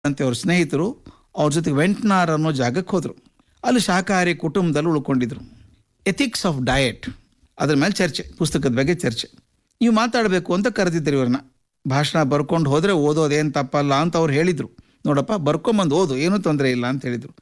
ಅಂತ ಅವ್ರ ಸ್ನೇಹಿತರು ಅವ್ರ ಜೊತೆಗೆ ವೆಂಟ್ನಾರ್ ಅನ್ನೋ ಜಾಗಕ್ಕೆ ಹೋದರು ಅಲ್ಲಿ ಶಾಕಾಹಾರಿ ಕುಟುಂಬದಲ್ಲಿ ಉಳ್ಕೊಂಡಿದ್ರು ಎಥಿಕ್ಸ್ ಆಫ್ ಡಯಟ್ ಅದ್ರ ಮೇಲೆ ಚರ್ಚೆ ಪುಸ್ತಕದ ಬಗ್ಗೆ ಚರ್ಚೆ ನೀವು ಮಾತಾಡಬೇಕು ಅಂತ ಕರೆದಿದ್ದರು ಇವ್ರನ್ನ ಭಾಷಣ ಬರ್ಕೊಂಡು ಹೋದರೆ ಓದೋದೇನು ತಪ್ಪಲ್ಲ ಅಂತ ಅವ್ರು ಹೇಳಿದರು ನೋಡಪ್ಪ ಬರ್ಕೊಂಬಂದು ಓದು ಏನೂ ತೊಂದರೆ ಇಲ್ಲ ಅಂತ ಹೇಳಿದರು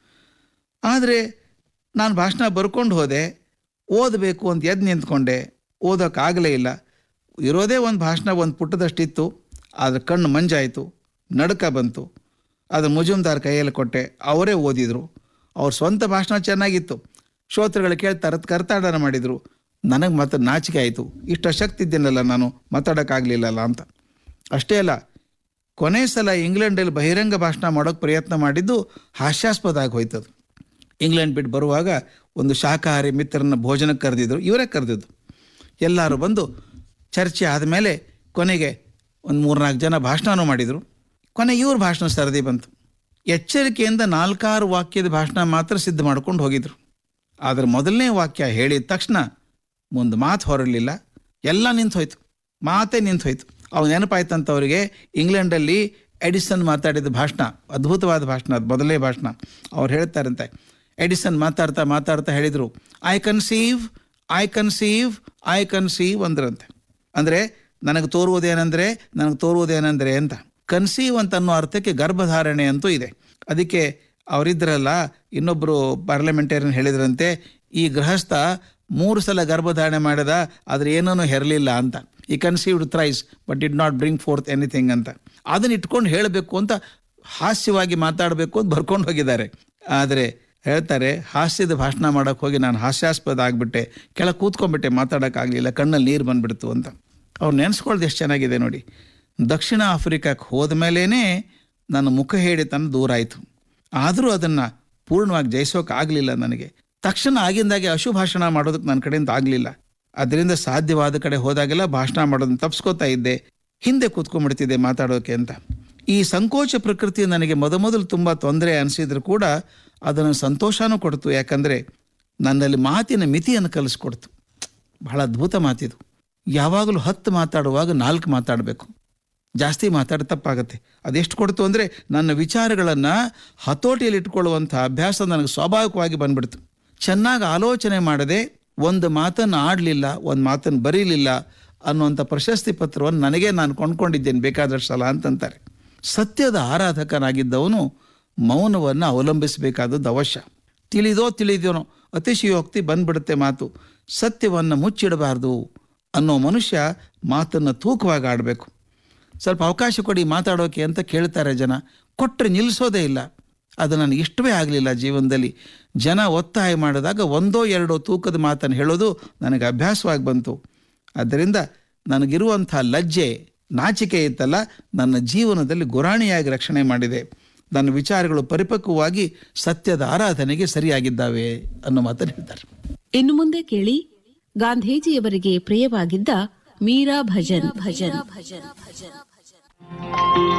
ಆದರೆ ನಾನು ಭಾಷಣ ಬರ್ಕೊಂಡು ಹೋದೆ ಓದಬೇಕು ಅಂತ ಎದ್ದು ನಿಂತ್ಕೊಂಡೆ ಓದೋಕ್ಕಾಗಲೇ ಇಲ್ಲ ಇರೋದೇ ಒಂದು ಭಾಷಣ ಒಂದು ಪುಟ್ಟದಷ್ಟಿತ್ತು ಆದರೆ ಕಣ್ಣು ಮಂಜಾಯಿತು ನಡುಕ ಬಂತು ಅದು ಮುಜುಮ್ದಾರ್ ಕೈಯಲ್ಲಿ ಕೊಟ್ಟೆ ಅವರೇ ಓದಿದರು ಅವ್ರ ಸ್ವಂತ ಭಾಷಣ ಚೆನ್ನಾಗಿತ್ತು ಶ್ರೋತೃಗಳು ಕೇಳಿ ತರತ್ ಕರ್ತಾಡನ ಮಾಡಿದರು ನನಗೆ ಮತ್ತೆ ನಾಚಿಕೆ ಆಯಿತು ಇಷ್ಟು ಶಕ್ತಿ ಇದ್ದೀನಲ್ಲ ನಾನು ಮಾತಾಡೋಕ್ಕಾಗಲಿಲ್ಲಲ್ಲ ಅಂತ ಅಷ್ಟೇ ಅಲ್ಲ ಕೊನೆ ಸಲ ಇಂಗ್ಲೆಂಡಲ್ಲಿ ಬಹಿರಂಗ ಭಾಷಣ ಮಾಡೋಕ್ಕೆ ಪ್ರಯತ್ನ ಮಾಡಿದ್ದು ಹಾಸ್ಯಾಸ್ಪದ ಆಗಿ ಹೋಯ್ತದು ಇಂಗ್ಲೆಂಡ್ ಬಿಟ್ಟು ಬರುವಾಗ ಒಂದು ಶಾಕಾಹಾರಿ ಮಿತ್ರರನ್ನ ಭೋಜನಕ್ಕೆ ಕರೆದಿದ್ರು ಇವರೇ ಕರೆದಿದ್ದು ಎಲ್ಲರೂ ಬಂದು ಚರ್ಚೆ ಆದಮೇಲೆ ಕೊನೆಗೆ ಒಂದು ಮೂರ್ನಾಲ್ಕು ಜನ ಭಾಷಣನೂ ಮಾಡಿದರು ಕೊನೆ ಇವ್ರ ಭಾಷಣ ಸರದಿ ಬಂತು ಎಚ್ಚರಿಕೆಯಿಂದ ನಾಲ್ಕಾರು ವಾಕ್ಯದ ಭಾಷಣ ಮಾತ್ರ ಸಿದ್ಧ ಮಾಡ್ಕೊಂಡು ಹೋಗಿದ್ರು ಆದರೆ ಮೊದಲನೇ ವಾಕ್ಯ ಹೇಳಿದ ತಕ್ಷಣ ಮುಂದೆ ಮಾತು ಹೊರಡಲಿಲ್ಲ ಎಲ್ಲ ನಿಂತು ಹೋಯ್ತು ಮಾತೇ ನಿಂತು ಹೋಯ್ತು ಅವ್ ನೆನಪಾಯ್ತಂತ ಅವರಿಗೆ ಇಂಗ್ಲೆಂಡಲ್ಲಿ ಎಡಿಸನ್ ಮಾತಾಡಿದ ಭಾಷಣ ಅದ್ಭುತವಾದ ಭಾಷಣ ಅದು ಮೊದಲನೇ ಭಾಷಣ ಅವ್ರು ಹೇಳ್ತಾರಂತೆ ಎಡಿಸನ್ ಮಾತಾಡ್ತಾ ಮಾತಾಡ್ತಾ ಹೇಳಿದರು I conceive I conceive I conceive ಅಂದ್ರಂತೆ ಅಂದರೆ ನನಗೆ ತೋರುವುದೇನೆಂದರೆ ನನಗೆ ತೋರುವುದೇನೆಂದರೆ ಅಂತ ಕನ್ಸೀವ್ ಅಂತ ಅನ್ನೋ ಅರ್ಥಕ್ಕೆ ಗರ್ಭಧಾರಣೆ ಅಂತೂ ಇದೆ ಅದಕ್ಕೆ ಅವರಿದ್ರಲ್ಲ ಇನ್ನೊಬ್ಬರು ಪಾರ್ಲಿಮೆಂಟೇರಿಯನ್ ಹೇಳಿದ್ರಂತೆ ಈ ಗೃಹಸ್ಥ ಮೂರು ಸಲ ಗರ್ಭಧಾರಣೆ ಮಾಡಿದ ಆದರೆ ಏನೂ ಹೆರಲಿಲ್ಲ ಅಂತ ಈ conceived thrice but did not bring forth anything ಅಂತ ಅದನ್ನ ಇಟ್ಕೊಂಡು ಹೇಳಬೇಕು ಅಂತ ಹಾಸ್ಯವಾಗಿ ಮಾತಾಡಬೇಕು ಅಂತ ಬರ್ಕೊಂಡು ಹೋಗಿದ್ದಾರೆ ಆದರೆ ಹೇಳ್ತಾರೆ ಹಾಸ್ಯದ ಭಾಷಣ ಮಾಡೋಕ್ಕೆ ಹೋಗಿ ನಾನು ಹಾಸ್ಯಾಸ್ಪದ ಆಗಿಬಿಟ್ಟೆ ಕೆಳಗೆ ಕೂತ್ಕೊಂಡ್ಬಿಟ್ಟೆ ಮಾತಾಡೋಕ್ಕಾಗಲಿಲ್ಲ ಕಣ್ಣಲ್ಲಿ ನೀರು ಬಂದ್ಬಿಡ್ತು ಅಂತ ಅವ್ರು ನೆನೆಸ್ಕೊಳ್ದು ಎಷ್ಟು ಚೆನ್ನಾಗಿದೆ ನೋಡಿ ದಕ್ಷಿಣ ಆಫ್ರಿಕಾಕ್ಕೆ ಹೋದ ಮೇಲೇ ನನ್ನ ಮುಖ ಹೇಳಿತನ ದೂರ ಆಯಿತು ಆದರೂ ಅದನ್ನು ಪೂರ್ಣವಾಗಿ ಜಯಿಸೋಕೆ ಆಗಲಿಲ್ಲ ನನಗೆ ತಕ್ಷಣ ಆಗಿಂದಾಗೆ ಅಶುಭಾಷಣ ಮಾಡೋದಕ್ಕೆ ನನ್ನ ಕಡೆಯಿಂದ ಆಗಲಿಲ್ಲ ಅದರಿಂದ ಸಾಧ್ಯವಾದ ಕಡೆ ಹೋದಾಗೆಲ್ಲ ಭಾಷಣ ಮಾಡೋದನ್ನ ತಪ್ಸ್ಕೋತಾ ಇದ್ದೆ ಹಿಂದೆ ಕೂತ್ಕೊಂಡ್ಬಿಡ್ತಿದ್ದೆ ಮಾತಾಡೋಕೆ ಅಂತ ಈ ಸಂಕೋಚ ಪ್ರಕೃತಿ ನನಗೆ ಮೊದಮೊದಲು ತುಂಬ ತೊಂದರೆ ಅನಿಸಿದ್ರು ಕೂಡ ಅದನ್ನು ಸಂತೋಷನೂ ಕೊಡ್ತು ಯಾಕಂದರೆ ನನ್ನಲ್ಲಿ ಮಾತಿನ ಮಿತಿಯನ್ನು ಕಲಿಸ್ಕೊಡ್ತು ಬಹಳ ಅದ್ಭುತ ಮಾತಿದು ಯಾವಾಗಲೂ ಹತ್ತು ಮಾತಾಡುವಾಗ ನಾಲ್ಕು ಮಾತಾಡಬೇಕು ಜಾಸ್ತಿ ಮಾತಾಡಿ ತಪ್ಪಾಗುತ್ತೆ ಅದೆಷ್ಟು ಕೊಡ್ತು ಅಂದರೆ ನನ್ನ ವಿಚಾರಗಳನ್ನು ಹತೋಟಿಯಲ್ಲಿ ಇಟ್ಕೊಳ್ಳುವಂಥ ಅಭ್ಯಾಸ ನನಗೆ ಸ್ವಾಭಾವಿಕವಾಗಿ ಬಂದ್ಬಿಡ್ತು ಚೆನ್ನಾಗಿ ಆಲೋಚನೆ ಮಾಡದೆ ಒಂದು ಮಾತನ್ನು ಆಡಲಿಲ್ಲ ಒಂದು ಮಾತನ್ನು ಬರೀಲಿಲ್ಲ ಅನ್ನುವಂಥ ಪ್ರಶಸ್ತಿ ಪತ್ರವನ್ನು ನನಗೆ ನಾನು ಕೊಂಡ್ಕೊಂಡಿದ್ದೇನೆ ಬೇಕಾದಷ್ಟು ಸಲ ಅಂತಂತಾರೆ ಸತ್ಯದ ಆರಾಧಕನಾಗಿದ್ದವನು ಮೌನವನ್ನು ಅವಲಂಬಿಸಬೇಕಾದದ್ದು ಅವಶ್ಯ ತಿಳಿದೋ ತಿಳಿದೋನೋ ಅತಿಶಯೋಕ್ತಿ ಬಂದ್ಬಿಡುತ್ತೆ ಮಾತು ಸತ್ಯವನ್ನು ಮುಚ್ಚಿಡಬಾರ್ದು ಅನ್ನೋ ಮನುಷ್ಯ ಮಾತನ್ನು ತೂಕವಾಗಿ ಆಡಬೇಕು ಸ್ವಲ್ಪ ಅವಕಾಶ ಕೊಡಿ ಮಾತಾಡೋಕೆ ಅಂತ ಕೇಳ್ತಾರೆ ಜನ ಕೊಟ್ಟರೆ ನಿಲ್ಲಿಸೋದೇ ಇಲ್ಲ ಅದು ನನಗೆ ಇಷ್ಟವೇ ಆಗಲಿಲ್ಲ ಜೀವನದಲ್ಲಿ ಜನ ಒತ್ತಾಯ ಮಾಡಿದಾಗ ಒಂದೋ ಎರಡೋ ತೂಕದ ಮಾತನ್ನು ಹೇಳೋದು ನನಗೆ ಅಭ್ಯಾಸವಾಗಿ ಬಂತು ಆದ್ದರಿಂದ ನನಗಿರುವಂಥ ಲಜ್ಜೆ ನಾಚಿಕೆ ಇತ್ತಲ್ಲ ನನ್ನ ಜೀವನದಲ್ಲಿ ಗುರಾಣಿಯಾಗಿ ರಕ್ಷಣೆ ಮಾಡಿದೆ ನನ್ನ ವಿಚಾರಗಳು ಪರಿಪಕ್ವವಾಗಿ ಸತ್ಯದ ಆರಾಧನೆಗೆ ಸರಿಯಾಗಿದ್ದಾವೆ ಅನ್ನೋ ಮಾತನ್ನು ಹೇಳ್ತಾರೆ ಇನ್ನು ಮುಂದೆ ಕೇಳಿ ಗಾಂಧೀಜಿಯವರಿಗೆ ಪ್ರಿಯವಾಗಿದ್ದ ಮೀರಾ ಭಜನ್ ಭಜನ್ ಭಜನ್ ಭಜನ್